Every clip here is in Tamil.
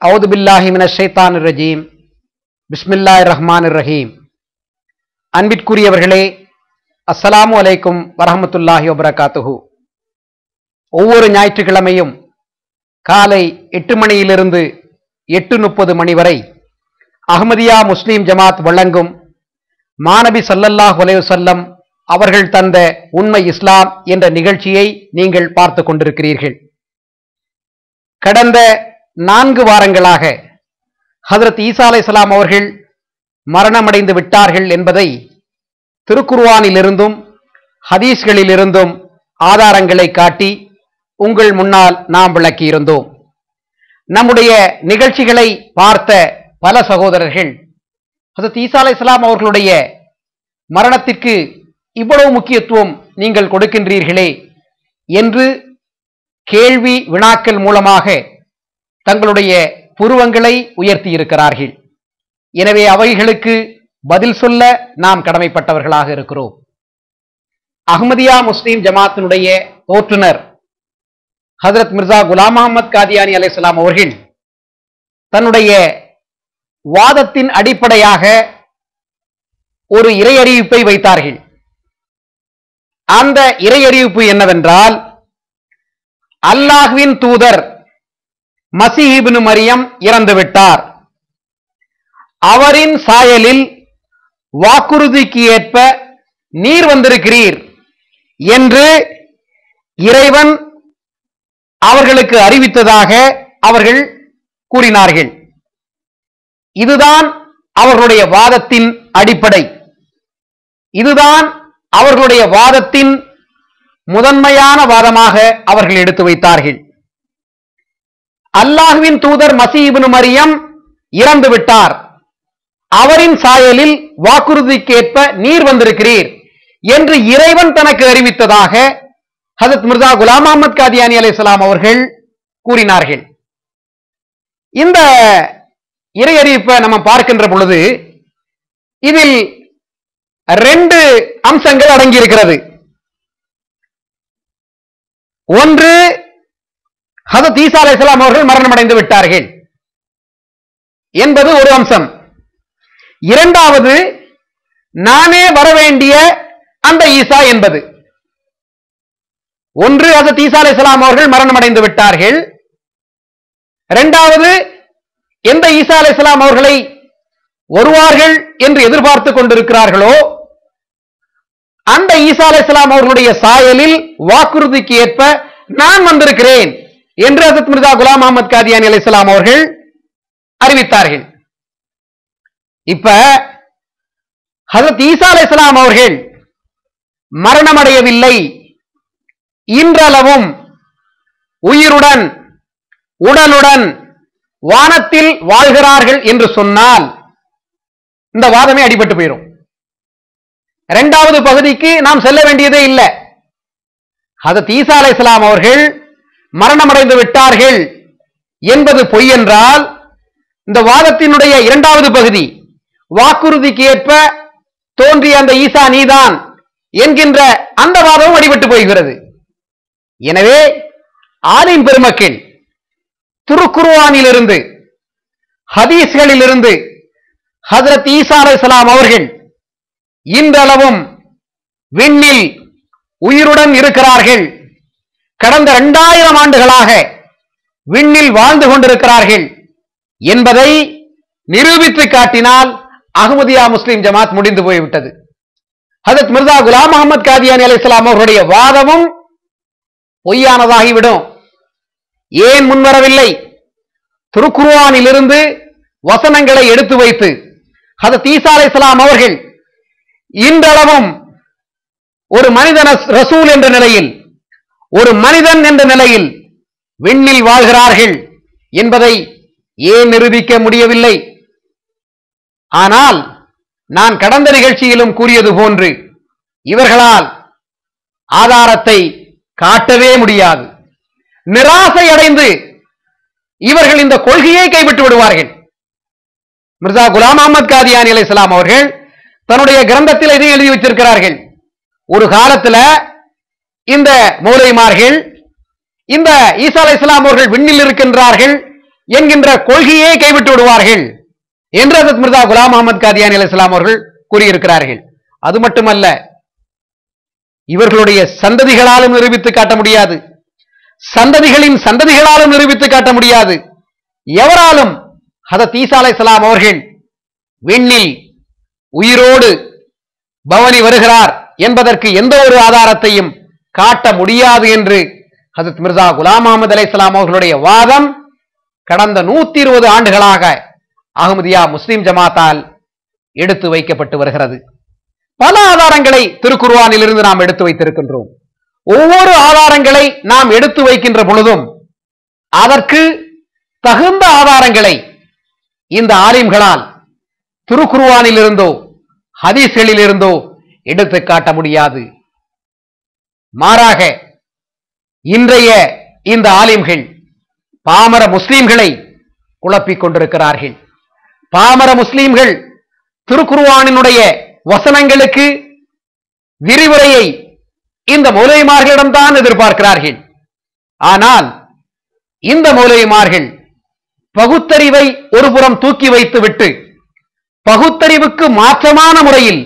அவுது பில்லாஹி மினஷ் ஷைத்தானிர் ரஜீம் பிஸ்மில்லாஹிர் ரஹ்மானிர் ரஹீம் அன்பிற்குரியவர்களே அஸ்ஸலாமு அலைக்கும் வரஹமத்துல்லாஹி வபரகாத்துஹு ஒவ்வொரு ஞாயிற்றுக்கிழமையும் காலை எட்டு மணியிலிருந்து எட்டு முப்பது மணி வரை அஹ்மதியா முஸ்லீம் ஜமாத் வழங்கும் மாநபி ஸல்லல்லாஹு அலைஹி வஸல்லம் அவர்கள் தந்த உண்மை இஸ்லாம் என்ற நிகழ்ச்சியை நீங்கள் பார்த்து கொண்டிருக்கிறீர்கள் கடந்த நான்கு வாரங்களாக ஹதரத் ஈசா அலைஹிஸ்ஸலாம் அவர்கள் மரணமடைந்து விட்டார்கள் என்பதை திருக்குர்ஆனிலிருந்தும் ஹதீஸ்களிலிருந்தும் ஆதாரங்களை காட்டி உங்கள் முன்னால் நாம் விளக்கியிருந்தோம் நம்முடைய நிகழ்ச்சிகளை பார்த்த பல சகோதரர்கள் ஹசரத் ஈசா அலைஹிஸ்ஸலாம் அவர்களுடைய மரணத்திற்கு இவ்வளவு முக்கியத்துவம் நீங்கள் கொடுக்கின்றீர்களே என்று கேள்வி வினாக்கள் மூலமாக தங்களுடைய புருவங்களை உயர்த்தி இருக்கிறார்கள் எனவே அவைகளுக்கு பதில் சொல்ல நாம் கடமைப்பட்டவர்களாக இருக்கிறோம் அஹ்மதியா முஸ்லீம் ஜமாத்தினுடைய தோற்றுனர் ஹதரத் மிர்சா குலாம் அஹமத் காதியானி அலைஹிஸ்ஸலாம் அவர்கள் தன்னுடைய வாதத்தின் அடிப்படையாக ஒரு இறையறிவிப்பை வைத்தார்கள் அந்த இறையறிவிப்பு என்னவென்றால் அல்லாஹ்வின் தூதர் மசீஹிபின் மரியம் இறந்துவிட்டார் அவரின் சாயலில் வாக்குறுதிக்கு ஏற்ப நீர் வந்திருக்கிறீர் என்று இறைவன் அவர்களுக்கு அறிவித்ததாக அவர்கள் கூறினார்கள் இதுதான் அவர்களுடைய வாதத்தின் அடிப்படை இதுதான் அவர்களுடைய வாதத்தின் முதன்மையான வாதமாக அவர்கள் எடுத்து வைத்தார்கள் அல்லாஹுவின் தூதர் மசீபின் மரியம் இறந்து விட்டார் அவரின் சாயலில் வாக்குறுதிக்கேற்ப நீர் வந்திருக்கிறீர் என்று இறைவன் தனக்கு அறிவித்ததாக ஹசத் மிர்சா குலாம் அஹமத் காதியானி அலைஹிஸ்ஸலாம் அவர்கள் கூறினார்கள் இந்த இறையறிவிப்பை நம்ம பார்க்கின்ற பொழுது இதில் ரெண்டு அம்சங்கள் அடங்கியிருக்கிறது ஒன்று ஹதத் ஈசா அலைஹிஸ்ஸலாம் அவர்கள் மரணமடைந்து விட்டார்கள் என்பது ஒரு அம்சம் இரண்டாவது நானே வரவேண்டிய அந்த ஈசா என்பது ஒன்று ஹசத் ஈசா அலைஹிஸ்ஸலாம் அவர்கள் மரணமடைந்து விட்டார்கள் இரண்டாவது எந்த ஈசா அலைஹிஸ்ஸலாம் அவர்களை வருவார்கள் என்று எதிர்பார்த்து கொண்டிருக்கிறார்களோ அந்த ஈசா அலைஹிஸ்ஸலாம் அவர்களுடைய சாயலில் வாக்குறுதிக்கு ஏற்ப நான் வந்திருக்கிறேன் என்று ஹசத் மிர்சா குலாம் அஹமத் காதியானி அலைஹிஸ்ஸலாம் அவர்கள் அறிவித்தார்கள் இப்ப ஹசரத் ஈசா அலைஹிஸ்ஸலாம் அவர்கள் மரணமடையவில்லை இன்றளவும் உயிருடன் உடலுடன் வானத்தில் வாழ்கிறார்கள் என்று சொன்னால் இந்த வாதமே அடிபட்டு போயிடும் இரண்டாவது பகுதிக்கு நாம் செல்ல வேண்டியதே இல்லை ஹதத் ஈசா அலைஹிஸ்ஸலாம் அவர்கள் மரணமடைந்து விட்டார்கள் என்பது பொய் என்றால் இந்த வாதத்தினுடைய இரண்டாவது பகுதி வாக்குறுதிக்கு ஏற்ப தோன்றிய அந்த ஈசா நீதான் என்கின்ற அந்த வாதமும் அடிபட்டு போகிறது எனவே ஆலிம் பெருமக்கள் திருக்குருவானிலிருந்து ஹதீஸ்களிலிருந்து ஹதரத் ஈசா அலைஹிஸ்ஸலாம் அவர்கள் இன்றளவும் விண்ணில் உயிருடன் இருக்கிறார்கள் கடந்த இரண்டாயிரம் ஆண்டுகளாக விண்ணில் வாழ்ந்து கொண்டிருக்கிறார்கள் என்பதை நிரூபித்து காட்டினால் அகமதியா முஸ்லிம் ஜமாத் முடிந்து போய்விட்டது ஹதத் மிர்சா குலாம் அகமது காதியானி அலைஹிஸ்ஸலாம் அவர்களுடைய வாதமும் பொய்யானதாகிவிடும் ஏன் முன்வரவில்லை திருக்குருவானிலிருந்து வசனங்களை எடுத்து வைத்து ஹதத் ஈசா அலைஹிஸ்ஸலாம் அவர்கள் இன்றளவும் ஒரு மனிதன ரசூல் என்ற நிலையில் ஒரு மனிதன் என்ற நிலையில் விண்ணில் வாழ்கிறார்கள் என்பதை ஏன் நிரூபிக்க முடியவில்லை ஆனால் நான் கடந்த நிகழ்ச்சியிலும் கூறியது போன்று இவர்களால் ஆதாரத்தை காட்டவே முடியாது நிராசை அடைந்து இவர்கள் இந்த கொள்கையை கைவிட்டு விடுவார்கள் மிர்சா குலாம் அஹமத் காதியானி அலைஹிஸ்ஸலாம் அவர்கள் தன்னுடைய கிரந்தத்தில் இதை எழுதி வச்சிருக்கிறார்கள் ஒரு காலத்துல இந்த மௌலைமார்கள் இந்த ஈசா அலை இஸ்லாம் அவர்கள் விண்ணில் இருக்கின்றார்கள் என்கின்ற கொள்கையே கைவிட்டு விடுவார்கள் என்று ஹசரத் மிர்தா குலாம் முகமது காதியானி அலி இஸ்லாம் அவர்கள் கூறியிருக்கிறார்கள் அது மட்டுமல்ல இவர்களுடைய சந்ததிகளாலும் நிரூபித்து காட்ட முடியாது சந்ததிகளின் சந்ததிகளாலும் நிரூபித்து காட்ட முடியாது எவராலும் ஹதத் ஈசா அலைஹிஸ்ஸலாம் அவர்கள் விண்ணில் உயிரோடு பவனி வருகிறார் என்பதற்கு எந்த ஒரு ஆதாரத்தையும் காட்ட முடியாது என்று ஹசரத் மிர்சா குலாம் அகமது அலைஹிஸ்ஸலாம் அவர்களுடைய வாதம் கடந்த நூத்தி இருபது ஆண்டுகளாக அகமதியா முஸ்லிம் ஜமாத்தால் எடுத்து வைக்கப்பட்டு வருகிறது பல ஆதாரங்களை திருக்குர்ஆனில் இருந்து நாம் எடுத்து வைத்திருக்கின்றோம் ஒவ்வொரு ஆதாரங்களை நாம் எடுத்து வைக்கின்ற பொழுதும் அதற்கு தகுந்த ஆதாரங்களை இந்த ஆலிம்களால் திருக்குர்ஆனில் இருந்தோ ஹதீஸ்களில் இருந்தோ எடுத்து காட்ட முடியாது மாறாக இன்றைய இந்த ஆலிம்கள் பாமர முஸ்லிம்களை குழப்பிக் கொண்டிருக்கிறார்கள் பாமர முஸ்லிம்கள் திருக்குர்ஆனினுடைய வசனங்களுக்கு விரிவுரையை இந்த மௌலைமார்களிடம்தான் எதிர்பார்க்கிறார்கள் ஆனால் இந்த மௌலைமார்கள் பகுத்தறிவை ஒருபுறம் தூக்கி வைத்துவிட்டு பகுத்தறிவுக்கு மாற்றமான முறையில்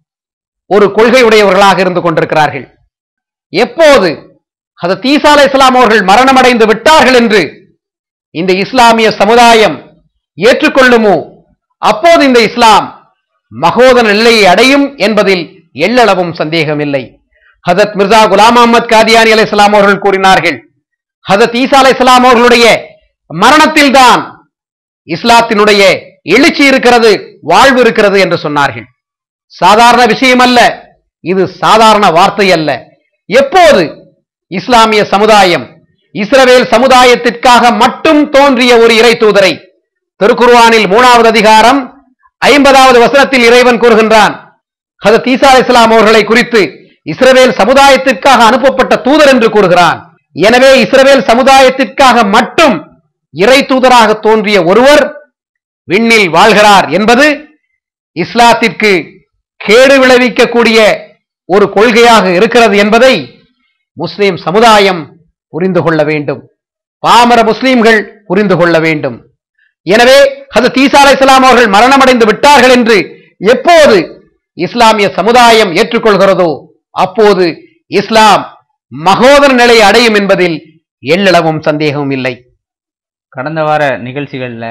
ஒரு கொள்கை உடையவர்களாக இருந்து கொண்டிருக்கிறார்கள் எப்போது ஹதரத் ஈசா அலை இஸ்லாம் அவர்கள் மரணமடைந்து விட்டார்கள் என்று இந்த இஸ்லாமிய சமுதாயம் ஏற்றுக்கொள்ளுமோ அப்போது இந்த இஸ்லாம் மகோதர நிலையை அடையும் என்பதில் எள்ளளவும் சந்தேகமில்லை ஹதரத் மிர்சா குலாம் அஹமத் காதியானி அலை இஸ்லாம் அவர்கள் கூறினார்கள் ஹதரத் ஈசா அலை இஸ்லாம் அவர்களுடைய மரணத்தில்தான் இஸ்லாத்தினுடைய எழுச்சி இருக்கிறது வாழ்வு இருக்கிறது என்று சொன்னார்கள் சாதாரண விஷயம் அல்ல இது சாதாரண வார்த்தை அல்ல எப்போது இஸ்லாமிய சமுதாயம் இஸ்ரவேல் சமுதாயத்திற்காக மட்டும் தோன்றிய ஒரு இறை தூதரை திருக்குர்ஆனில் மூணாவது அதிகாரம் ஐம்பதாவது வசனத்தில் இறைவன் கூறுகின்றான் ஹதரத் ஈசா இஸ்லாம் அவர்களை குறித்து இஸ்ரவேல் சமுதாயத்திற்காக அனுப்பப்பட்ட தூதர் என்று கூறுகிறான் எனவே இஸ்ரவேல் சமுதாயத்திற்காக மட்டும் இறை தூதராக தோன்றிய ஒருவர் விண்ணில் வாழ்கிறார் என்பது இஸ்லாத்திற்கு கேடு விளைவிக்கக்கூடிய ஒரு கொள்கையாக இருக்கிறது என்பதை முஸ்லிம் சமுதாயம் புரிந்து கொள்ள வேண்டும் பாமர முஸ்லிம்கள் புரிந்து கொள்ள வேண்டும் எனவே அது தீசா அலைஹிஸ்ஸலாம் அவர்கள் மரணமடைந்து விட்டார்கள் என்று எப்போது இஸ்லாமிய சமுதாயம் ஏற்றுக்கொள்கிறதோ அப்போது இஸ்லாம் மகோதர நிலை அடையும் என்பதில் எள்ளளவும் சந்தேகமும் இல்லை கடந்த வார நிகழ்ச்சிகளில்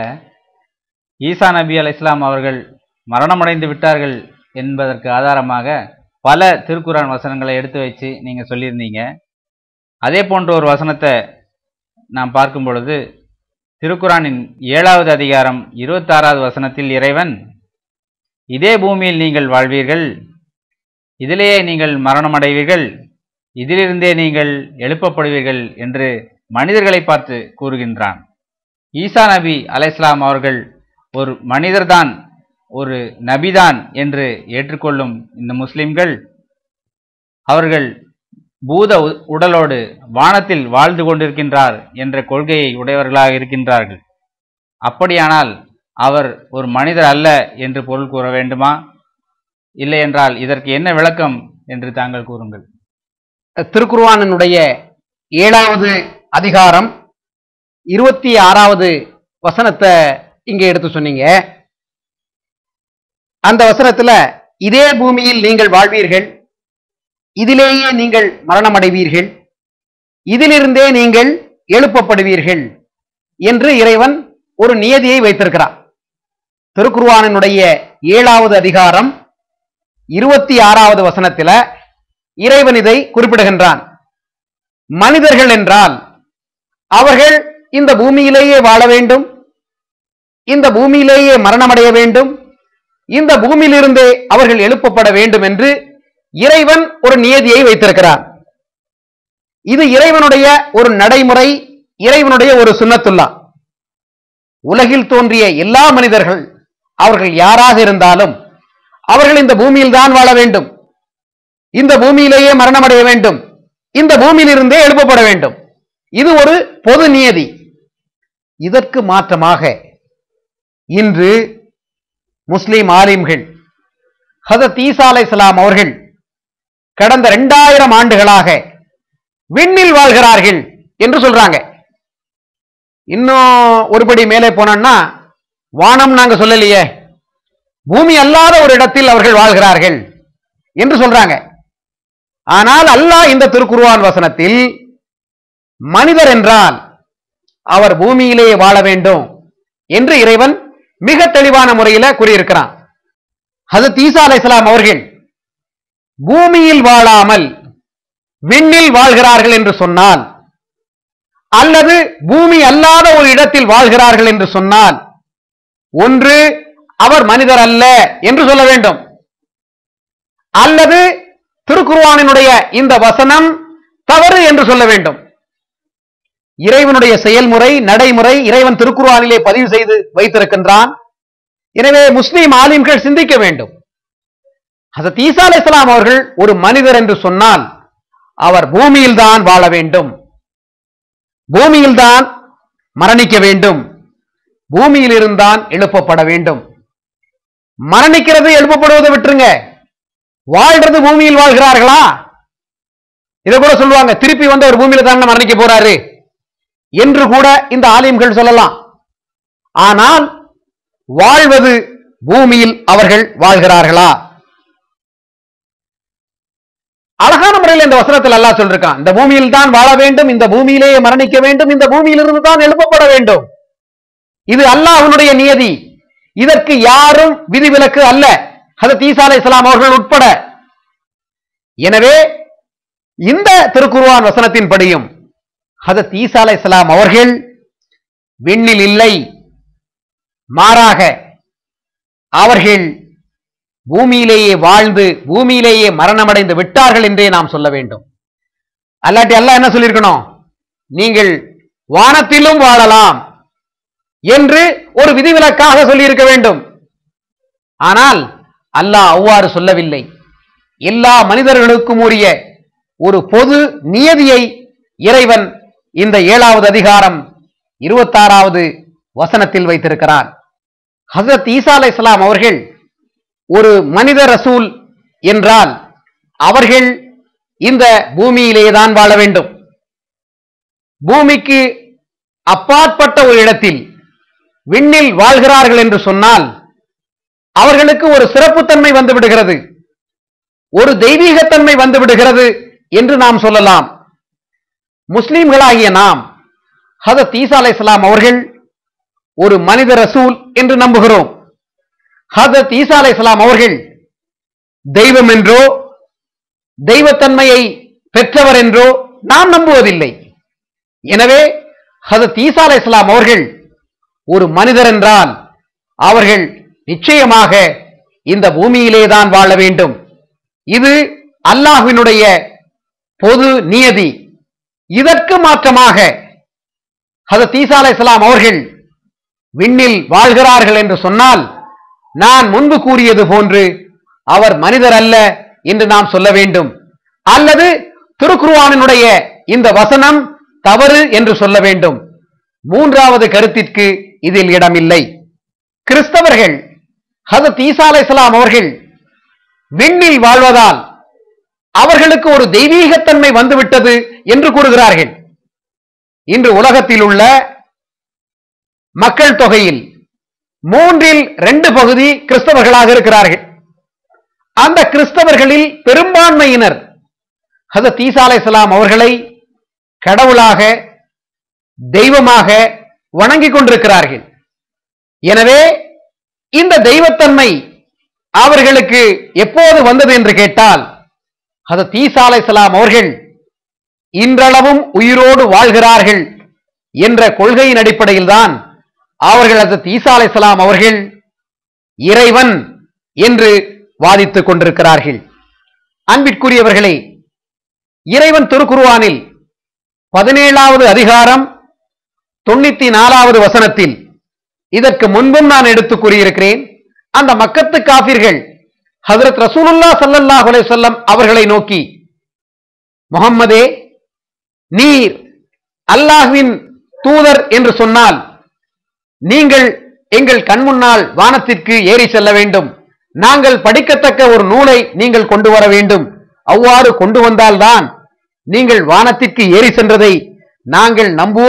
ஈசா நபி அலை இஸ்லாம் அவர்கள் மரணமடைந்து விட்டார்கள் என்பதற்கு ஆதாரமாக பல திருக்குரான் வசனங்களை எடுத்து வச்சு நீங்கள் சொல்லியிருந்தீங்க அதே போன்ற ஒரு வசனத்தை நாம் பார்க்கும் பொழுது திருக்குரானின் ஏழாவது அதிகாரம் இருபத்தாறாவது வசனத்தில் இறைவன் இதே பூமியில் நீங்கள் வாழ்வீர்கள் இதிலேயே நீங்கள் மரணமடைவீர்கள் இதிலிருந்தே நீங்கள் எழுப்பப்படுவீர்கள் என்று மனிதர்களை பார்த்து கூறுகின்றான் ஈசா நபி அலைஸ்லாம் அவர்கள் ஒரு மனிதர்தான் ஒரு நபிதான் என்று ஏற்றுக்கொள்ளும் இந்த முஸ்லிம்கள் அவர்கள் பூத உ- உடலோடு வானத்தில் வாழ்ந்து கொண்டிருக்கின்றார் என்ற கொள்கையை உடையவர்களாக இருக்கின்றார்கள் அப்படியானால் அவர் ஒரு மனிதர் அல்ல என்று பொருள் கூற வேண்டுமா இல்லை என்றால் இதற்கு என்ன விளக்கம் என்று தாங்கள் கூறுங்கள் திருக்குர்ஆனினுடைய ஏழாவது அதிகாரம் இருபத்தி ஆறாவது வசனத்தை இங்க எடுத்து சொன்னீங்க அந்த வசனத்துல இதே பூமியில் நீங்கள் வாழ்வீர்கள் இதிலேயே நீங்கள் மரணமடைவீர்கள் இதிலிருந்தே நீங்கள் எழுப்பப்படுவீர்கள் என்று இறைவன் ஒரு நியதியை வைத்திருக்கிறார் திருக்குர்ஆனினுடைய ஏழாவது அதிகாரம் இருபத்தி ஆறாவது வசனத்தில இறைவன் இதை குறிப்பிடுகின்றான் மனிதர்கள் என்றால் அவர்கள் இந்த பூமியிலேயே வாழ வேண்டும் இந்த பூமியிலேயே மரணமடைய வேண்டும் இந்த பூமியிலிருந்தே அவர்கள் எழுப்பப்பட வேண்டும் என்று இறைவன் ஒரு நியதியை வைத்திருக்கிறார் இது இறைவனுடைய ஒரு நடைமுறை இறைவனுடைய ஒரு சுன்னத்துல்லா உலகில் தோன்றிய எல்லா மனிதர்கள் அவர்கள் யாராக இருந்தாலும் அவர்கள் இந்த பூமியில் தான் வாழ வேண்டும் இந்த பூமியிலேயே மரணமடைய வேண்டும் இந்த பூமியிலிருந்தே எழுப்பப்பட வேண்டும் இது ஒரு பொது நியதி இதற்கு மாற்றமாக இன்று முஸ்லிம் ஆலிம்கள் ஹதத் ஈசா அலைஹிஸ்ஸலாம் அவர்கள் கடந்த இரண்டாயிரம் ஆண்டுகளாக விண்ணில் வாழ்கிறார்கள் என்று சொல்றாங்க இன்னும் ஒருபடி மேலே போனோம்னா வானம் நாங்க சொல்லலையே பூமி அல்லாத ஒரு இடத்தில் அவர்கள் வாழ்கிறார்கள் என்று சொல்றாங்க ஆனால் அல்லாஹ் இந்த திருக்குர்ஆன் வசனத்தில் மனிதர் என்றால் அவர் பூமியிலே வாழ வேண்டும் என்று இறைவன் மிக தெளிவான முறையில கூறியிருக்கிறான் ஹசரத் ஈசா அலைஹிஸ்ஸலாம் அவர்கள் பூமியில் வாழாமல் விண்ணில் வாழ்கிறார்கள் என்று சொன்னால் அல்லது பூமி அல்லாத ஒரு இடத்தில் வாழ்கிறார்கள் என்று சொன்னால் ஒன்று அவர் மனிதர் அல்ல என்று சொல்ல வேண்டும் அல்லது திருக்குர்ஆனினுடைய இந்த வசனம் தவறு என்று சொல்ல வேண்டும் இறைவனுடைய செயல்முறை நடைமுறை இறைவன் திருக்குர்ஆனிலே பதிவு செய்து வைத்திருக்கின்றான் எனவே முஸ்லிம் ஆலிம்கள் சிந்திக்க வேண்டும் ஹசரத் ஈசா அலைஹிஸ்ஸலாம் அவர்கள் ஒரு மனிதர் என்று சொன்னால் அவர் பூமியில்தான் வாழ வேண்டும் பூமியில்தான் மரணிக்க வேண்டும் பூமியில் இருந்தான் எழுப்பப்பட வேண்டும் மரணிக்கிறது எழுப்பப்படுவதை விட்டுருங்க வாழ்றது பூமியில் வாழ்கிறார்களா இதை கூட சொல்லுவாங்க திருப்பி வந்து அவர் பூமியில தான் மரணிக்க போறாரு என்று கூட இந்த ஆலயங்கள் சொல்லலாம் ஆனால் வாழ்வது பூமியில் அவர்கள் வாழ்கிறார்களா அழகான முறையில் இந்த வசனத்தில் அல்லாஹ் சொல்லிருக்கான் இந்த பூமியில் தான் வாழ வேண்டும் இந்த பூமியிலேயே மரணிக்க வேண்டும் இந்த பூமியிலிருந்து தான் எழுப்பப்பட வேண்டும் இது அல்லாஹ்வுடைய நியதி இதற்கு யாரும் விதிவிலக்கு அல்ல ஹதரத் ஈசா அலைஹிஸ்ஸலாம் அவர்கள் உட்பட எனவே இந்த திருக்குர்ஆன் வசனத்தின்படியும் ஹதரத் ஈசா அலைஹிஸ்ஸலாம் அவர்கள் விண்ணில் இல்லை மாறாக அவர்கள் பூமியிலேயே வாழ்ந்து பூமியிலேயே மரணமடைந்து விட்டார்கள் என்றே நாம் சொல்ல வேண்டும் அல்லாட்டி அல்லாஹ் என்ன சொல்லியிருக்கணும் நீங்கள் வானத்திலும் வாழலாம் என்று ஒரு விதிவிலக்காக சொல்லியிருக்க வேண்டும் ஆனால் அல்லாஹ் அவ்வாறு சொல்லவில்லை எல்லா மனிதர்களுக்கும் உரிய ஒரு பொது நியதியை இறைவன் இந்த ஏழாவது அதிகாரம் இருபத்தாறாவது வசனத்தில் வைத்திருக்கிறான் ஹசரத் ஈசா அலைஹிஸ்ஸலாம் அவர்கள் ஒரு மனித ரசூல் என்றால் அவர்கள் இந்த பூமியிலே தான் வாழ வேண்டும் பூமிக்கு அப்பாற்பட்ட ஒரு இடத்தில் விண்ணில் வாழ்கிறார்கள் என்று சொன்னால் அவர்களுக்கு ஒரு சிறப்புத்தன்மை வந்து விடுகிறது ஒரு தெய்வீகத்தன்மை வந்து விடுகிறது என்று நாம் சொல்லலாம் முஸ்லிம்களாகிய நாம் ஹதரத் ஈசா அலைஹிஸ்ஸலாம் அவர்கள் ஒரு மனித ரசூல் என்று நம்புகிறோம் ஹதரத் ஈசா அலைஹிஸ்ஸலாம் அவர்கள் தெய்வம் என்றோ தெய்வத்தன்மையை பெற்றவர் என்றோ நாம் நம்புவதில்லை எனவே ஹதரத் ஈசா அலைஹிஸ்ஸலாம் அவர்கள் ஒரு மனிதர் என்றால் அவர்கள் நிச்சயமாக இந்த பூமியிலே தான் வாழ வேண்டும் இது அல்லாஹ்வினுடைய பொது நியதி இதற்கு மாற்றமாக ஹதரத் ஈசா அலைஹிஸ்ஸலாம் அவர்கள் விண்ணில் வாழ்கிறார்கள் என்று சொன்னால் நான் முன்பு கூறியது போன்று அவர் மனிதர் அல்ல என்று நாம் சொல்ல வேண்டும் அல்லது திருக்குர்ஆனினுடைய இந்த வசனம் தவறு என்று சொல்ல வேண்டும் மூன்றாவது கருத்திற்கு இதில் இடமில்லை கிறிஸ்தவர்கள் ஹதரத் ஈசா அலைஹிஸ்ஸலாம் அவர்கள் விண்ணில் வாழ்வதால் அவர்களுக்கு ஒரு தெய்வீகத்தன்மை வந்துவிட்டது என்று கூறுகிறார்கள் இன்று உலகத்தில் உள்ள மக்கள் தொகையில் மூன்றில் ரெண்டு பகுதி கிறிஸ்தவர்களாக இருக்கிறார்கள் அந்த கிறிஸ்தவர்களில் பெரும்பான்மையினர் ஹதரத் ஈசா அலைஹிஸ்ஸலாம் அவர்களை கடவுளாக தெய்வமாக வணங்கிக் கொண்டிருக்கிறார்கள் எனவே இந்த தெய்வத்தன்மை அவர்களுக்கு எப்போது வந்தது என்று கேட்டால் ஹதரத் ஈசா அலைஹிஸ்ஸலாம் அவர்கள் இன்றளவும் உயிரோடு வாழ்கிறார்கள் என்ற கொள்கையின் அடிப்படையில்தான் அவர்கள் ஹதரத் ஈசா அலைஹிஸ்ஸலாம் அவர்கள் இறைவன் என்று வாதித்துக் கொண்டிருக்கிறார்கள் அன்பிற்குரியவர்களே இறைவன் திருக்குருவானில் பதினேழாவது அதிகாரம் தொண்ணூத்தி நாலாவது வசனத்தில் இதற்கு முன்பும் நான் எடுத்து கூறியிருக்கிறேன் அந்த மக்கத்து காபிர்கள் ஹஜரத் ரசூலுல்லா ஸல்லல்லாஹு அலைஹி வஸல்லம் அவர்களை நோக்கி முகம்மதே நீர் அல்லாஹ்வின் தூதர் என்று சொன்னால் நீங்கள் எங்கள் கண் முன்னால் வானத்திற்கு ஏறி செல்ல வேண்டும் நாங்கள் படிக்கத்தக்க ஒரு நூலை நீங்கள் கொண்டு வர வேண்டும் அவ்வாறு கொண்டு வந்தால்தான் நீங்கள் வானத்திற்கு ஏறி சென்றதை நாங்கள் நம்புவோம்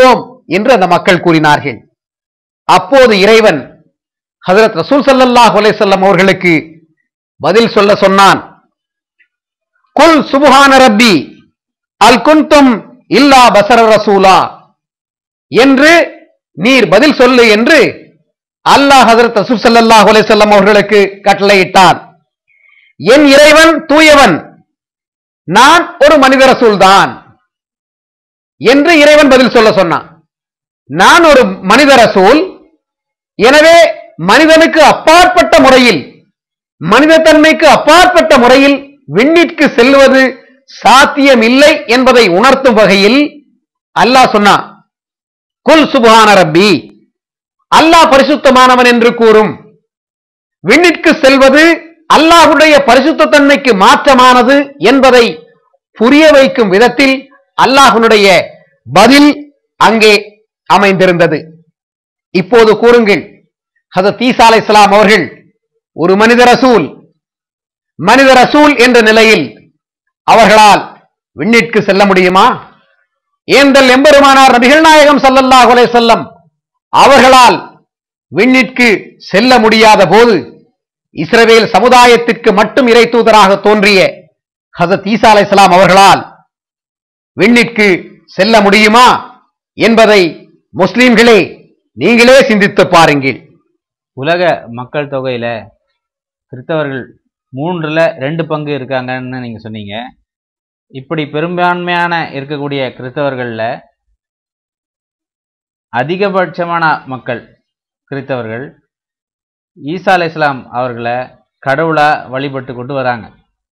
என்று அந்த மக்கள் கூறினார்கள் அப்போது இறைவன் ஹஜரத் ரசூல் ஸல்லல்லாஹு அலைஹி வஸல்லம் அவர்களுக்கு பதில் சொல்ல சொன்னான் குல் சுப்ஹான ரப்பி அல் குன்தும் இல்லா பசர ரசூலா என்று நீர் பதில் சொல்லு என்று அல்லாஹ் ஹஜரத் ரசூல் ஸல்லல்லாஹு அலைஹி வஸல்லம் அவர்களுக்கு கட்டளையிட்டான் என் இறைவன் தூயவன் நான் ஒரு மனித ரசூல் தான் என்று இறைவன் பதில் சொல்ல சொன்னான் நான் ஒரு மனித ரசூல் எனவே மனிதனுக்கு அப்பாற்பட்ட முறையில் மனிதத்தன்மைக்கு அப்பாற்பட்ட முறையில் விண்ணிற்கு செல்வது சாத்தியமில்லை என்பதை உணர்த்தும் வகையில் அல்லாஹ் சொன்னான் குல் சுபான ரப்பி அல்லாஹ் பரிசுத்தமானவன் என்று கூறும் விண்ணிற்கு செல்வது அல்லாஹுடைய பரிசுத்த தன்மைக்கு மாற்றமானது என்பதை புரிய வைக்கும் விதத்தில் அல்லாஹுடைய பதில் அங்கே அமைந்திருந்தது இப்போது கூறுங்கள் ஹதரத் ஈசா அலைஹிஸ்ஸலாம் அவர்கள் ஒரு மனித ரசூல் மனித ரசூல் என்ற நிலையில் அவர்களால் விண்ணிற்கு செல்ல முடியுமா ஏந்தல் எம்பெருமானார் நபிகள் நாயகம் ஸல்லல்லாஹு அலைஹி வஸல்லம் அவர்களால் விண்ணிற்கு செல்ல முடியாத போது இஸ்ரவேல் சமுதாயத்திற்கு மட்டும் இறை தூதராக தோன்றிய ஹசத் ஈசா அலைஹிஸ்ஸலாம் அவர்களால் விண்ணிற்கு செல்ல முடியுமா என்பதை முஸ்லிம்களே நீங்களே சிந்தித்து பாருங்கள் உலக மக்கள் தொகையில கிறிஸ்தவர்கள் மூன்றுல ரெண்டு பங்கு இருக்காங்கன்னு நீங்க சொன்னீங்க இப்படி பெரும்பான்மையான இருக்கக்கூடிய கிறிஸ்தவர்கள்ல அதிகபட்சமான மக்கள் கிறிஸ்தவர்கள் ஈசா அலை இஸ்லாம் அவர்களை கடவுளா வழிபட்டு கொண்டு வராங்க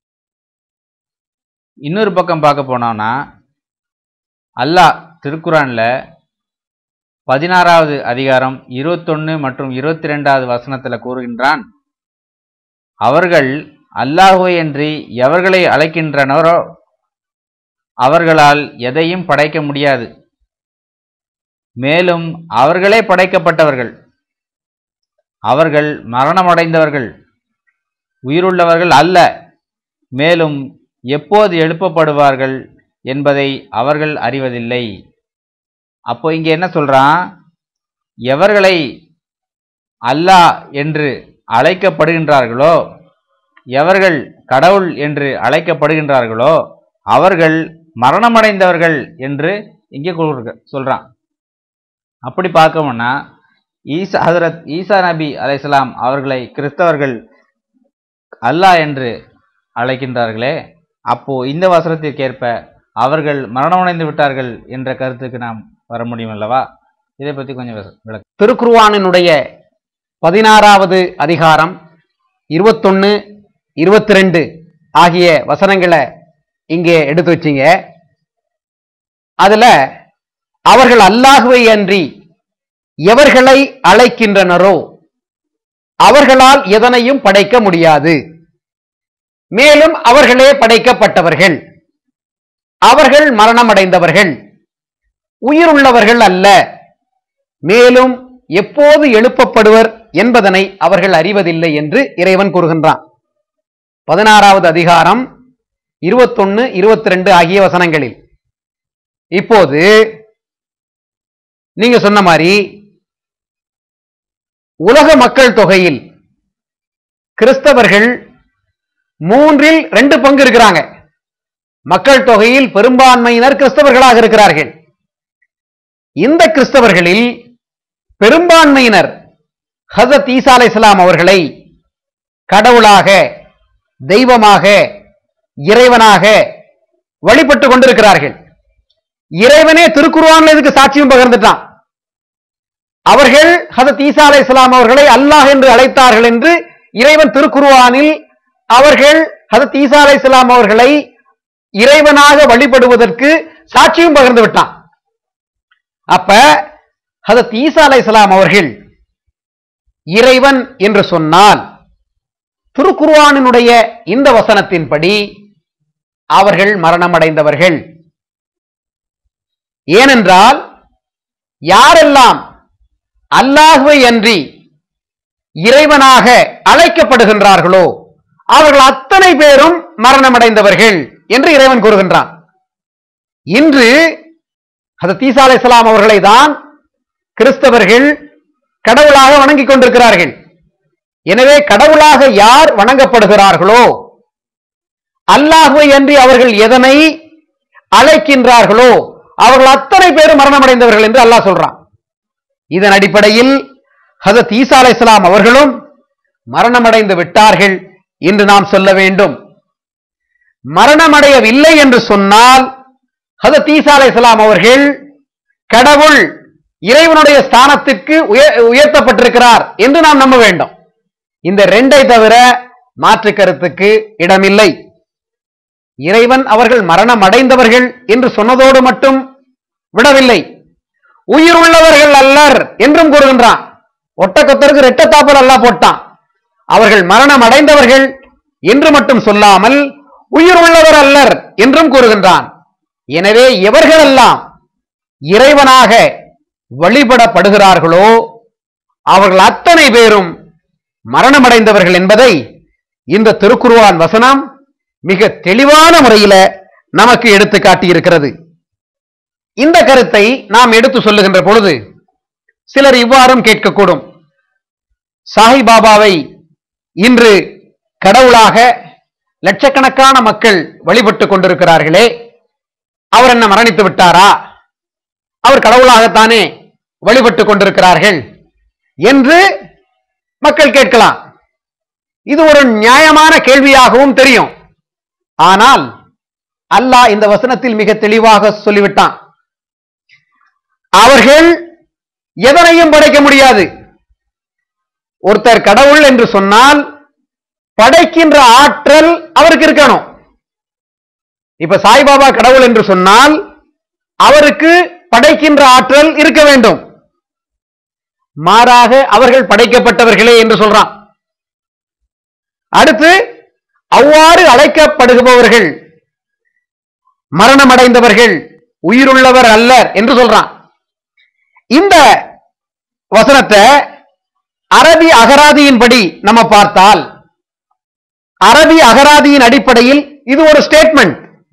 இன்னொரு பக்கம் பார்க்க போனோம்னா அல்லாஹ் திருக்குரான்ல பதினாறாவது அதிகாரம் இருபத்தொன்னு மற்றும் இருபத்தி ரெண்டாவது வசனத்துல கூறுகின்றான் அவர்கள் அல்லாஹுவை அன்றி எவர்களை அழைக்கின்றனரோ அவர்களால் எதையும் படைக்க முடியாது மேலும் அவர்களே படைக்கப்பட்டவர்கள் அவர்கள் மரணமடைந்தவர்கள் உயிருள்ளவர்கள் அல்ல மேலும் எப்போது எழுப்பப்படுவார்கள் என்பதை அவர்கள் அறிவதில்லை அப்போ இங்க என்ன சொல்றான் எவர்களை அல்லாஹ் என்று அழைக்கப்படுகின்றார்களோ எவர்கள் கடவுள் என்று அழைக்கப்படுகின்றார்களோ அவர்கள் மரணமடைந்தவர்கள் என்று இங்கே கூறு- சொல்றான் அப்படி பார்க்கணும்னா ஈசா ஹதரத் ஈசா நபி அலைஹிஸ்ஸலாம் அவர்களை கிறிஸ்தவர்கள் அல்லாஹ் என்று அழைக்கின்றார்களே அப்போ இந்த வசனத்திற்கேற்ப அவர்கள் மரணமடைந்து விட்டார்கள் என்ற கருத்துக்கு நாம் வர முடியும் அல்லவா இதை பத்தி கொஞ்சம் விள- விளக்கு திருக்குர்ஆனினுடைய பதினாறாவது அதிகாரம் இருபத்தொன்னு இருபத்தி ரெண்டு ஆகிய வசனங்களை இங்கே எடுத்து வச்சீங்க அதுல அவர்கள் அல்லாஹுவை அன்றி எவர்களை அழைக்கின்றனரோ அவர்களால் எதனையும் படைக்க முடியாது மேலும் அவர்களே படைக்கப்பட்டவர்கள் அவர்கள் மரணமடைந்தவர்கள் உயிருள்ளவர்கள் அல்ல மேலும் எப்போது எழுப்பப்படுவர் என்பதனை அவர்கள் அறிவதில்லை என்று இறைவன் கூறுகின்றான் பதினாறாவது அதிகாரம் இருபத்தொன்னு இருபத்தி ரெண்டு ஆகிய வசனங்களில் இப்போது நீங்க சொன்ன மாதிரி உலக மக்கள் தொகையில் கிறிஸ்தவர்கள் மூன்றில் ரெண்டு பங்கு இருக்கிறாங்க மக்கள் தொகையில் பெரும்பான்மையினர் கிறிஸ்தவர்களாக இருக்கிறார்கள் இந்த கிறிஸ்தவர்களில் பெரும்பான்மையினர் ஹசத் ஈசா அலைஹிஸ்ஸலாம் அவர்களை கடவுளாக தெய்வமாக இறைவனாக வழிபட்டு கொண்டிருக்கிறார்கள் இறைவனே திருக்குர்ஆன்ல இதுக்கு சாட்சியம் பகிர்ந்துட்டான் அவர்கள் ஹசத் ஈசா அலைஹிஸ்ஸலாம் அவர்களை அல்லாஹ் என்று அழைத்தார்கள் என்று இறைவன் திருக்குர்ஆனில் அவர்கள் ஹசத் ஈசா அலைஹிஸ்ஸலாம் அவர்களை இறைவனாக வழிபடுவதற்கு சாட்சியம் பகிர்ந்து விட்டான் அப்ப ஹதத் ஈசா அலைஹிஸ்ஸலாம் அவர்கள் இறைவன் என்று சொன்னால் திருக்குர்ஆனினுடைய இந்த வசனத்தின்படி அவர்கள் மரணமடைந்தவர்கள் ஏனென்றால் யாரெல்லாம் அல்லாஹுவை அன்றி இறைவனாக அழைக்கப்படுகின்றார்களோ அவர்கள் அத்தனை பேரும் மரணமடைந்தவர்கள் என்று இறைவன் கூறுகின்றான் இன்று ஹதரத் ஈசா அலைஹிஸ்ஸலாம் அவர்களை தான் கிறிஸ்தவர்கள் கடவுளாக வணங்கிக் கொண்டிருக்கிறார்கள் எனவே கடவுளாக யார் வணங்கப்படுகிறார்களோ அல்லாஹுவை அன்றி அவர்கள் எதனை அழைக்கின்றார்களோ அவர்கள் அத்தனை பேரும் மரணமடைந்தவர்கள் என்று அல்லாஹ் சொல்றான் இதன் அடிப்படையில் ஹதரத் ஈசா அலைஹிஸ்ஸலாம் அவர்களும் மரணமடைந்து விட்டார்கள் என்று நாம் சொல்ல வேண்டும் மரணமடையவில்லை என்று சொன்னால் ஹதரத் ஈசா அலைஹிஸ்ஸலாம் அவர்கள் கடவுள் இறைவனுடைய ஸ்தானத்திற்கு உய- உயர்த்தப்பட்டிருக்கிறார் என்று நாம் நம்ப வேண்டும் இந்த ரெண்டை தவிர மாற்று கருத்துக்கு இடமில்லை இறைவன் அவர்கள் மரணம் அடைந்தவர்கள் என்று சொன்னதோடு மட்டும் விடவில்லை உயிர் உள்ளவர்கள் அல்லர் என்றும் கூறுகின்றான் ஒட்டக்கொத்தருக்கு ரெட்டத்தாப்பல் அல்லாஹ் போட்டான் அவர்கள் மரணம் அடைந்தவர்கள் என்று மட்டும் சொல்லாமல் உயிர் உள்ளவர் அல்லர் என்றும் கூறுகின்றான் எனவே எவர்களெல்லாம் இறைவனாக வழிபடப்படுகிறார்களோ அவர்கள் அத்தனை பேரும் மரணமடைந்தவர்கள் என்பதை இந்த திருக்குர்ஆன் வசனம் மிக தெளிவான முறையில நமக்கு எடுத்து காட்டியிருக்கிறது இந்த கருத்தை நாம் எடுத்து சொல்லுகின்ற பொழுது சிலர் இவ்வாறும் கேட்கக்கூடும் சாய்பாபாவை இன்று கடவுளாக லட்சக்கணக்கான மக்கள் வழிபட்டுக் கொண்டிருக்கிறார்களே அவர் என்ன மரணித்து விட்டாரா அவர் கடவுளாகத்தானே வழிபட்டுக் கொண்டிருக்கிறார்கள் என்று மக்கள் கேட்கலாம் இது ஒரு நியாயமான கேள்வியாகவும் தெரியும் ஆனால் அல்லாஹ் இந்த வசனத்தில் மிக தெளிவாக சொல்லிவிட்டான் அவர்கள் எதனையும் படைக்க முடியாது ஒருத்தர் கடவுள் என்று சொன்னால் படைக்கின்ற ஆற்றல் அவருக்கு இருக்கணும் இப்ப சாய்பாபா கடவுள் என்று சொன்னால் அவருக்கு படைக்கின்ற ஆற்றல் இருக்க வேண்டும் மாறாக அவர்கள் படைக்கப்பட்டவர்களே என்று சொல்றான் அடுத்து அவ்வாறு அழைக்கப்படுபவர்கள் மரணமடைந்தவர்கள் உயிருள்ளவர் அல்லர் என்று சொல்றான் இந்த வசனத்தை அரபி அகராதியின்படி நம்ம பார்த்தால் அரபி அகராதியின் அடிப்படையில் இது ஒரு ஸ்டேட்மெண்ட்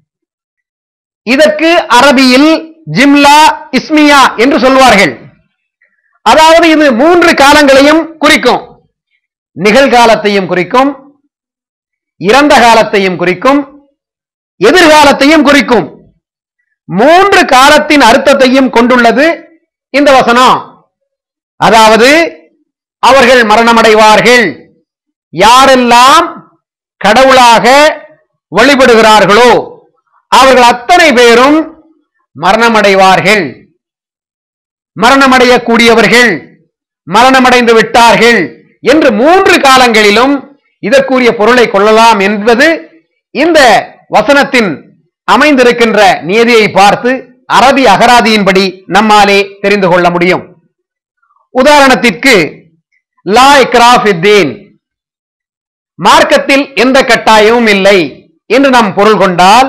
இதற்கு அரபியில் ஜிம்லா இஸ்மியா என்று சொல்வார்கள் அதாவது இது மூன்று காலங்களையும் குறிக்கும் நிகழ்காலத்தையும் குறிக்கும் இறந்த காலத்தையும் குறிக்கும் எதிர்காலத்தையும் குறிக்கும் மூன்று காலத்தின் அர்த்தத்தையும் கொண்டுள்ளது இந்த வசனம் அதாவது அவர்கள் மரணமடைவார்கள் யாரெல்லாம் கடவுளாக வழிபடுகிறார்களோ அவர்கள் அத்தனை பேரும் மரணமடைவார்கள் மரணமடையக்கூடியவர்கள் மரணமடைந்து விட்டார்கள் என்று மூன்று காலங்களிலும் இதற்குரிய பொருளை கொள்ளலாம் என்பது இந்த வசனத்தின் அமைந்திருக்கின்ற நியதியை பார்த்து அரபி அகராதியின்படி நம்மாலே தெரிந்து கொள்ள முடியும் உதாரணத்திற்கு லா இக்ராஃப் இத்தீன் மார்க்கத்தில் எந்த கட்டாயமும் இல்லை என்று நாம் பொருள் கொண்டால்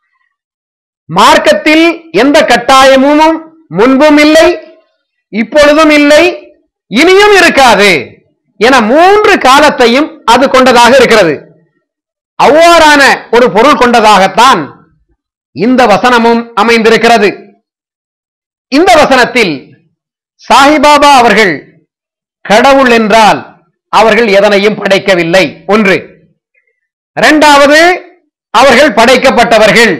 மார்க்கத்தில் எந்த கட்டாயமும் முன்பும் இல்லை இப்பொழுதும் இல்லை இனியும் இருக்காது என மூன்று காலத்தையும் அது கொண்டதாக இருக்கிறது அவ்வாறான ஒரு பொருள் கொண்டதாகத்தான் இந்த வசனமும் அமைந்திருக்கிறது இந்த வசனத்தில் சாஹிபாபா அவர்கள் கடவுள் என்றால் அவர்கள் எதனையும் படைக்கவில்லை ஒன்று இரண்டாவது அவர்கள் படைக்கப்பட்டவர்கள்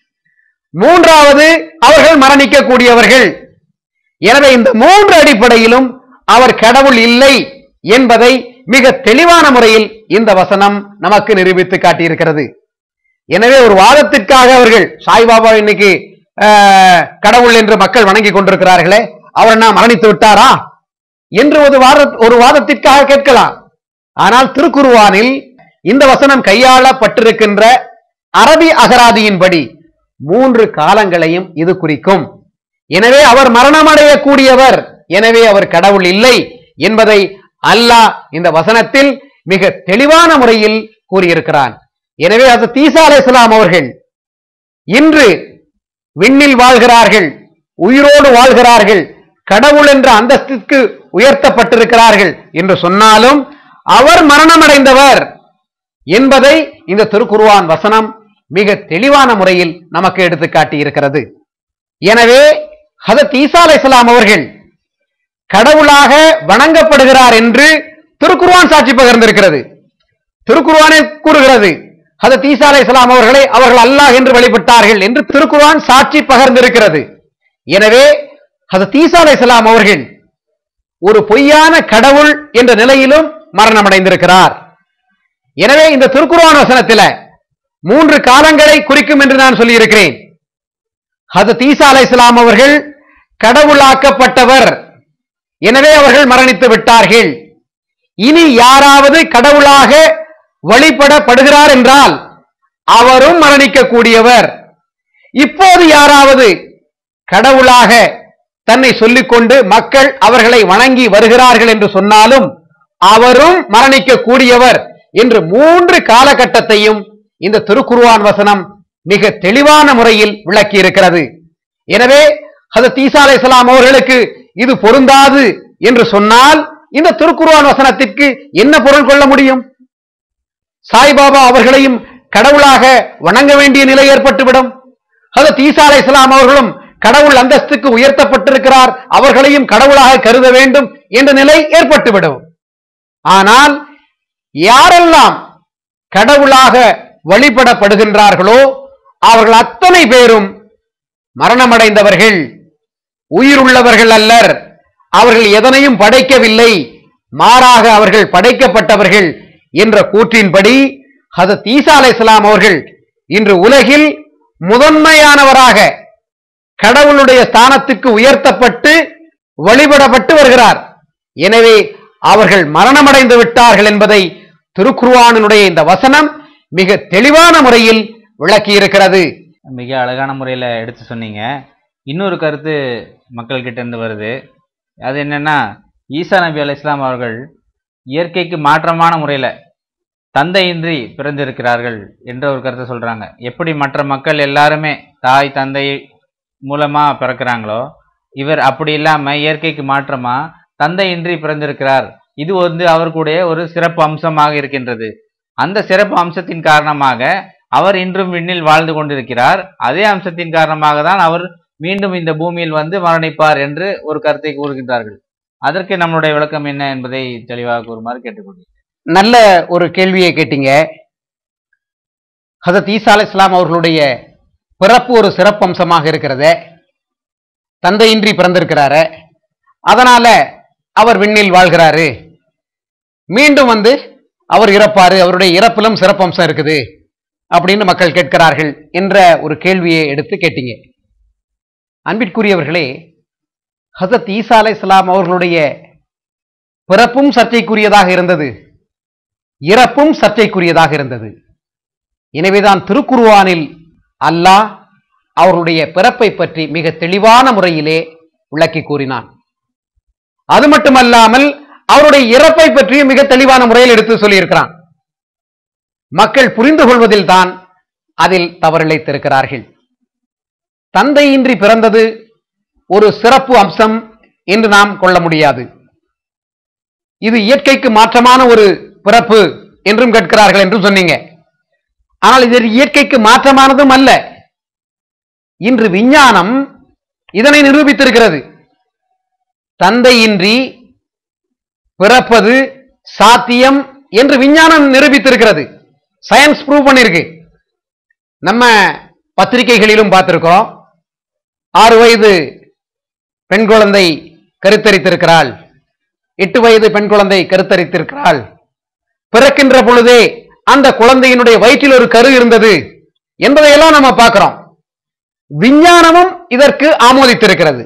மூன்றாவது அவர்கள் மரணிக்கக்கூடியவர்கள் எனவே இந்த மூன்று அடிப்படையிலும் அவர் கடவுள் இல்லை என்பதை மிக தெளிவான முறையில் இந்த வசனம் நமக்கு நிரூபித்து காட்டியிருக்கிறது எனவே ஒரு வாதத்திற்காக அவர்கள் சாய்பாபா இன்னைக்கு ஆஹ், கடவுள் என்று மக்கள் வணங்கி கொண்டிருக்கிறார்களே அவர் என்ன மரணித்து விட்டாரா என்று ஒரு வாத ஒரு வாதத்திற்காக கேட்கலாம் ஆனால் திருக்குருவானில் இந்த வசனம் கையாளப்பட்டிருக்கின்ற அரபி அகராதியின்படி மூன்று காலங்களையும் இது குறிக்கும் எனவே அவர் மரணமடையக்கூடியவர் எனவே அவர் கடவுள் இல்லை என்பதை அல்லாஹ் இந்த வசனத்தில் மிக தெளிவான முறையில் கூறியிருக்கிறான் எனவே அது தீசா அலைஹிஸ்ஸலாம் அவர்கள் இன்று விண்ணில் வாழ்கிறார்கள் உயிரோடு வாழ்கிறார்கள் கடவுள் என்ற அந்தஸ்திற்கு உயர்த்தப்பட்டிருக்கிறார்கள் என்று சொன்னாலும் அவர் மரணமடைந்தவர் என்பதை இந்த திருக்குர்ஆன் வசனம் மிக தெளிவான முறையில் நமக்கு எடுத்து காட்டியிருக்கிறது எனவே ஹதத் ஈசா அலைஹிஸ்ஸலாம் அவர்கள் கடவுளாக வணங்கப்படுகிறார் என்று திருக்குர்ஆன் சாட்சி பகிர்ந்திருக்கிறது திருக்குர்ஆனே கூறுகிறது ஹதத் ஈசா அலைஹிஸ்ஸலாம் அவர்களை அவர்கள் அல்லாஹ் என்று வழிபட்டார்கள் என்று திருக்குர்ஆன் சாட்சி பகிர்ந்திருக்கிறது எனவே ஹதத் ஈசா அலைஹிஸ்ஸலாம் அவர்கள் ஒரு பொய்யான கடவுள் என்ற நிலையிலும் மரணமடைந்திருக்கிறார் எனவே இந்த திருக்குர்ஆன் வசனத்தில மூன்று காலங்களை குறிக்கும் என்று நான் சொல்லியிருக்கிறேன் ஹதத் ஈசா அலைஹிஸ்ஸலாம் அவர்கள் கடவுளாக்கப்பட்டவர் எனவே அவர்கள் மரணித்து விட்டார்கள் இனி யாராவது கடவுளாக வழிபடப்படுகிறார் என்றால் அவரும் மரணிக்கக்கூடியவர் இப்போது யாராவது கடவுளாக தன்னை சொல்லிக்கொண்டு மக்கள் அவர்களை வணங்கி வருகிறார்கள் என்று சொன்னாலும் அவரும் மரணிக்கக்கூடியவர் என்று மூன்று காலகட்டத்தையும் இந்த திருக்குர்ஆன் வசனம் மிக தெளிவான முறையில் விளக்கி இருக்கிறது எனவே ஹதரத் ஈசா அலைஹிஸ்ஸலாம் அவர்களுக்கு இது பொருந்தாது என்று சொன்னால் இந்த திருக்குர்ஆன் வசனத்திற்கு என்ன பொருள் கொள்ள முடியும் சாய்பாபா அவர்களையும் கடவுளாக வணங்க வேண்டிய நிலை ஏற்பட்டுவிடும் ஹதரத் ஈசா அலைஹிஸ்ஸலாம் அவர்களும் கடவுள் அந்தஸ்துக்கு உயர்த்தப்பட்டிருக்கிறார் அவர்களையும் கடவுளாக கருத வேண்டும் என்ற நிலை ஏற்பட்டுவிடும் ஆனால் யாரெல்லாம் கடவுளாக வழிபடப்படுகின்றார்களோ அவர்கள் அத்தனை பேரும் மரணமடைந்தவர்கள் உயிருள்ளவர்கள் அல்லர் அவர்கள் எதனையும் படைக்கவில்லை மாறாக அவர்கள் படைக்கப்பட்டவர்கள் என்ற கூற்றின்படி ஹதத் ஈசா அலைஹிஸ்ஸலாம் அவர்கள் இன்று உலகில் முதன்மையானவராக கடவுளுடைய ஸ்தானத்துக்கு உயர்த்தப்பட்டு வழிபடப்பட்டு வருகிறார் எனவே அவர்கள் மரணமடைந்து விட்டார்கள் என்பதை திருக்குர்ஆனினுடைய இந்த வசனம் மிக தெளிவான முறையில் விளக்கி இருக்கிறது மிக அழகான முறையில் எடுத்து சொன்னீங்க இன்னொரு கருத்து மக்கள்கிட்ட இருந்து வருது அது என்னன்னா ஈசா நபி அலை இஸ்லாம் அவர்கள் இயற்கைக்கு மாற்றமான முறையில் தந்தையின்றி பிறந்திருக்கிறார்கள் என்ற ஒரு கருத்தை சொல்றாங்க எப்படி மற்ற மக்கள் எல்லாருமே தாய் தந்தை மூலமா பிறக்கிறாங்களோ இவர் அப்படி இல்லாம இயற்கைக்கு மாற்றமா தந்தையின்றி பிறந்திருக்கிறார் இது வந்து அவருக்குடைய ஒரு சிறப்பு அம்சமாக இருக்கின்றது அந்த சிறப்பு அம்சத்தின் காரணமாக அவர் இன்றும் விண்ணில் வாழ்ந்து கொண்டிருக்கிறார் அதே அம்சத்தின் காரணமாக தான் அவர் மீண்டும் இந்த பூமியில் வந்து மரணிப்பார் என்று ஒரு கருத்தை கூறுகின்றார்கள் அதற்கு நம்மளுடைய விளக்கம் என்ன என்பதை தெளிவாக கூறுமாறு கேட்டுக்கொள்கிறேன் நல்ல ஒரு கேள்வியை கேட்டீங்க ஹதத் ஈசா அலைஹிஸ்ஸலாம் அவர்களுடைய பிறப்பு ஒரு சிறப்பம்சமாக இருக்கிறதே தந்தையின்றி பிறந்திருக்கிறாரு அதனால அவர் விண்ணில் வாழ்கிறாரு மீண்டும் வந்து அவர் இறப்பாரு அவருடைய இறப்பிலும் சிறப்பம்சம் இருக்குது அப்படின்னு மக்கள் கேட்கிறார்கள் என்ற ஒரு கேள்வியை எடுத்து கேட்டீங்க அன்பிற்குரியவர்களே ஹசத் ஈசா அலைஹிஸ்ஸலாம் அவர்களுடைய பிறப்பும் சர்ச்சைக்குரியதாக இருந்தது இறப்பும் சர்ச்சைக்குரியதாக இருந்தது எனவேதான் திருக்குர்ஆனில் அல்லாஹ் அவர்களுடைய பிறப்பை பற்றி மிக தெளிவான முறையிலே விளக்கி கூறினான் அது மட்டுமல்லாமல் அவருடைய இறப்பை பற்றியும் மிக தெளிவான முறையில் எடுத்து சொல்லியிருக்கிறான் மக்கள் புரிந்து கொள்வதில் தான் அதில் தவறிழைத்திருக்கிறார்கள் தந்தையின்றி பிறந்தது ஒரு சிறப்பு அம்சம் என்று நாம் கொள்ள முடியாது இது இயற்கைக்கு மாற்றமான ஒரு பிறப்பு என்றும் கேட்கிறார்கள் என்றும் சொன்னீங்க ஆனால் இது இயற்கைக்கு மாற்றமானதும் அல்ல இன்று விஞ்ஞானம் இதனை நிரூபித்திருக்கிறது தந்தையின்றி பிறப்பது சாத்தியம் என்று விஞ்ஞானம் நிரூபித்திருக்கிறது சயின்ஸ் ப்ரூவ் பண்ணிருக்கு நம்ம பத்திரிகைகளிலும் பார்த்திருக்கோம் ஆறு வயது பெண் குழந்தை கருத்தரித்திருக்கிறாள் எட்டு வயது பெண் குழந்தை கருத்தரித்திருக்கிறாள் பிறக்கின்ற பொழுதே அந்த குழந்தையினுடைய வயிற்றில் ஒரு கரு இருந்தது என்பதையெல்லாம் நம்ம பார்க்கிறோம் விஞ்ஞானமும் இதற்கு ஆமோதித்திருக்கிறது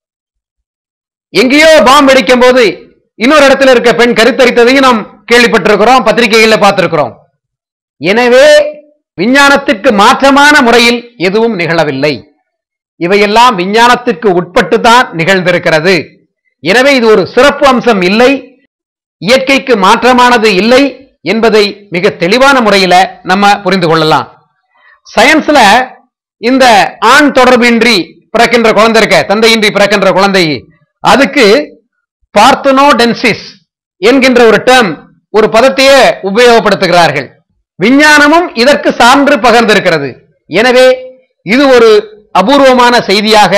எங்கேயோ பாம்பு வெடிக்கும் போது இன்னொரு இடத்துல இருக்க பெண் கருத்தரித்ததையும் நாம் கேள்விப்பட்டிருக்கிறோம் பத்திரிகைகளில் பார்த்திருக்கிறோம் எனவே விஞ்ஞானத்திற்கு மாற்றமான முறையில் எதுவும் நிகழவில்லை இவையெல்லாம் விஞ்ஞானத்திற்கு உட்பட்டு தான் நிகழ்ந்திருக்கிறது எனவே இது ஒரு சிறப்பு அம்சம் இல்லை இயற்கைக்கு மாற்றமானது இல்லை என்பதை மிக தெளிவான முறையில நம்ம புரிந்து கொள்ளலாம் சயின்ஸ்ல இந்த ஆண் தொடர்பின்றி பிறக்கின்ற குழந்தை இருக்க தந்தையின்றி பிறக்கின்ற குழந்தை அதுக்கு பார்த்தனோடென்சிஸ் என்கின்ற ஒரு டேர்ம் ஒரு பதத்தையே உபயோகப்படுத்துகிறார்கள் விஞ்ஞானமும் இதற்கு சான்று பகர்ந்திருக்கிறது எனவே இது ஒரு அபூர்வமான செய்தியாக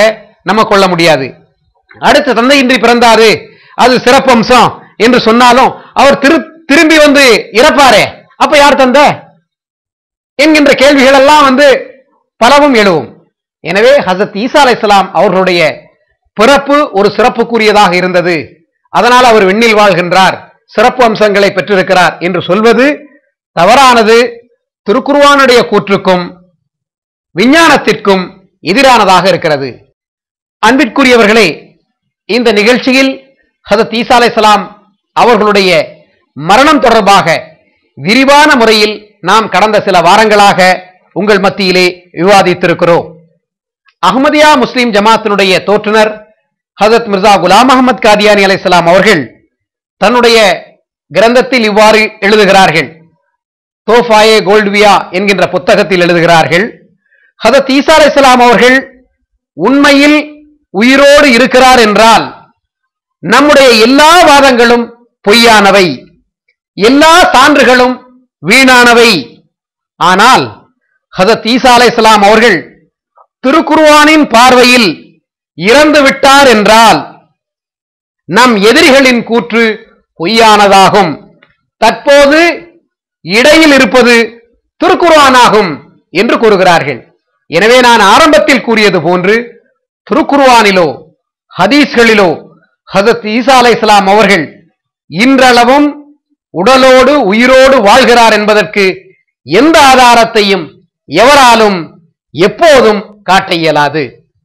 நம்ம கொள்ள முடியாது அடுத்த தந்தையின்றி பிறந்தாரு அது சிறப்பம்சம் என்று சொன்னாலும் அவர் திரு திரும்பி வந்து இறப்பாரே அப்ப யார் தந்த என்கின்ற கேள்விகள் எல்லாம் வந்து பலவும் எழுவும் எனவே ஹசரத் ஈசா அலைஹிஸ்ஸலாம் அவர்களுடைய பிறப்பு ஒரு சிறப்புக்குரியதாக இருந்தது அதனால் அவர் விண்ணில் வாழ்கின்றார் சிறப்பு அம்சங்களை பெற்றிருக்கிறார் என்று சொல்வது தவறானது திருக்குர்ஆனுடைய கூற்றுக்கும் விஞ்ஞானத்திற்கும் எதிரானதாக இருக்கிறது அன்பிற்குரியவர்களே இந்த நிகழ்ச்சியில் ஹதத் ஈசா அலைஹிஸ்ஸலாம் அவர்களுடைய மரணம் தொடர்பாக விரிவான முறையில் நாம் கடந்த சில வாரங்களாக உங்கள் மத்தியிலே விவாதித்திருக்கிறோம் அஹ்மதியா முஸ்லிம் ஜமாத்தினுடைய தோற்றுனர் ஹதரத் மிர்சா குலாம் அகமது காதியானி அலைஹிஸ்ஸலாம் அவர்கள் தன்னுடைய கிரந்தத்தில் இவ்வாறு எழுதுகிறார்கள் தோஃபாயே கோல்ட்வியா என்கின்ற புத்தகத்தில் எழுதுகிறார்கள் ஹதரத் ஈசா அலைஹிஸ்ஸலாம் அவர்கள் உண்மையில் உயிரோடு இருக்கிறார் என்றால் நம்முடைய எல்லா வாதங்களும் பொய்யானவை எல்லா சான்றுகளும் வீணானவை ஆனால் ஹதரத் ஈசா அலைஹிஸ்ஸலாம் அவர்கள் திருக்குர்ஆனின் பார்வையில் இறந்து விட்டார் என்றால் நம் எதிரிகளின் கூற்று பொய்யானதாகும் தற்போது இடையில் இருப்பது திருக்குர்ஆனாகும் என்று கூறுகிறார்கள் எனவே நான் ஆரம்பத்தில் கூறியது போன்று திருக்குர்ஆனிலோ ஹதீஸ்களிலோ ஹதரத் ஈசா அலைஹிஸ்ஸலாம் அவர்கள் இன்றளவும் உடலோடு உயிரோடு வாழ்கிறார் என்பதற்கு எந்த ஆதாரத்தையும் எவராலும் எப்போதும் காட்ட இயலாது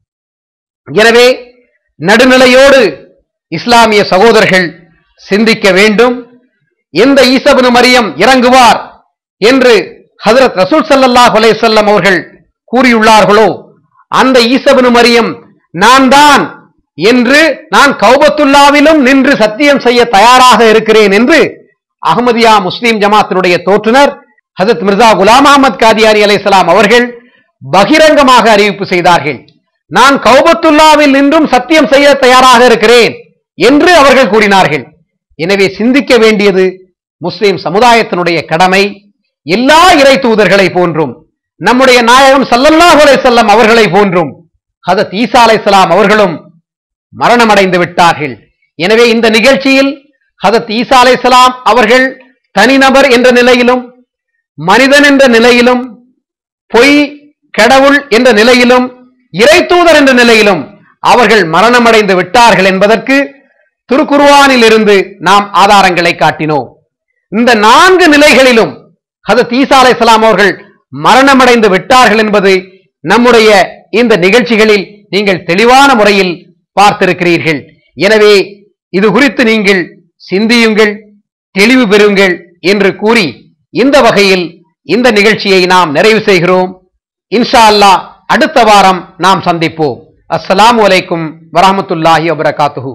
எனவே நடுநிலையோடு இஸ்லாமிய சகோதரர்கள் சிந்திக்க வேண்டும் எந்த ஈசபனு மரியம் இறங்குவார் என்று ஹதரத் ரசூல் ஸல்லல்லாஹு அலைஹி வஸல்லம் அவர்கள் கூறியுள்ளார்களோ அந்த ஈசபனு மரியம் நான் தான் என்று நான் கௌபத்துல்லாவிலும் நின்று சத்தியம் செய்ய தயாராக இருக்கிறேன் என்று அகமதியா முஸ்லிம் ஜமாத்தினுடைய தோற்றுனர் ஹதரத் மிர்சா குலாம் அஹமத் காதியானி அலைஹிஸ்ஸலாம் அவர்கள் பகிரங்கமாக அறிவிப்பு செய்தார்கள் நான் கௌபத்துல்லாவில் நின்றும் சத்தியம் செய்ய தயாராக இருக்கிறேன் என்று அவர்கள் கூறினார்கள் எனவே சிந்திக்க வேண்டியது முஸ்லிம் சமுதாயத்தினுடைய கடமை எல்லா இறை தூதர்களை போன்றும் நம்முடைய நாயகம் ஸல்லல்லாஹு அலைஹி வஸல்லம் அவர்களை போன்றும் ஹதரத் ஈசா அலைஹிஸ்ஸலாம் அவர்களும் மரணமடைந்து விட்டார்கள் எனவே இந்த நிகழ்ச்சியில் ஹதரத் ஈசா அலைஹிஸ்ஸலாம் அவர்கள் தனிநபர் என்ற நிலையிலும் மனிதன் என்ற நிலையிலும் பொய் கடவுள் என்ற நிலையிலும் இறைத்தூதர் என்ற நிலையிலும் அவர்கள் மரணமடைந்து விட்டார்கள் என்பதற்கு திருக்குர்ஆனில் இருந்து நாம் ஆதாரங்களை காட்டினோம் இந்த நான்கு நிலைகளிலும் ஹதரத் ஈசா அலைஹிஸ்ஸலாம் அவர்கள் மரணமடைந்து விட்டார்கள் என்பது நம்முடைய இந்த நிகழ்ச்சிகளில் நீங்கள் தெளிவான முறையில் பார்த்திருக்கிறீர்கள் எனவே இது குறித்து நீங்கள் சிந்தியுங்கள் தெளிவு பெறுங்கள் என்று கூறி இந்த வகையில் இந்த நிகழ்ச்சியை நாம் நிறைவு செய்கிறோம் இன்ஷா அல்லாஹ் அடுத்த வாரம் நாம் சந்திப்போம் அஸ்ஸலாமு அலைக்கும் வரஹ்மத்துல்லாஹி வபரகாத்துஹு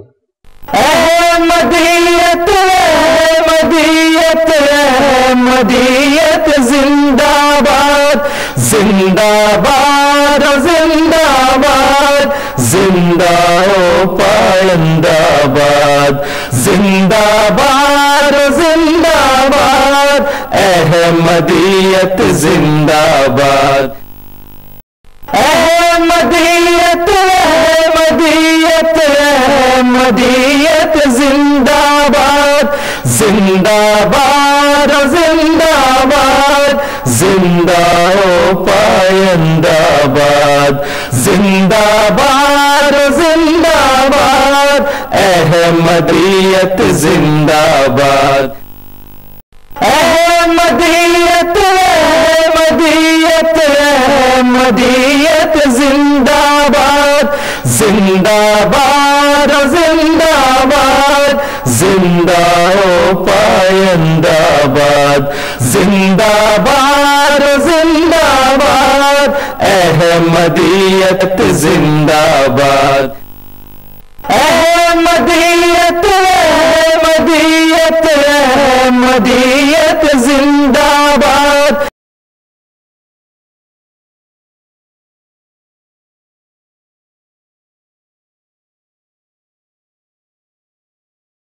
मदीयत मदीयत मदीयत जिंदाबाद जिंदाबाद जिंदाबाद जिंदा ओ पायंदाबाद जिंदाबाद जिंदाबाद अहमदियत जिंदाबाद अहमदियत अहमदियत अहमदियत जिंदाबाद जिंदाबाद जिंदाबाद जिंदा ओ पायंदाबाद जिंदाबाद जिंदाबाद अहमदियत जिंदाबाद अहमदियत अहमदियत अहमदियत जिंदाबाद जिंदाबाद जिंदाबाद जिंदा ओ पायंदाबाद जिंदाबाद जिंदाबाद अहमदियत जिंदाबाद अहमदियत अहमदियत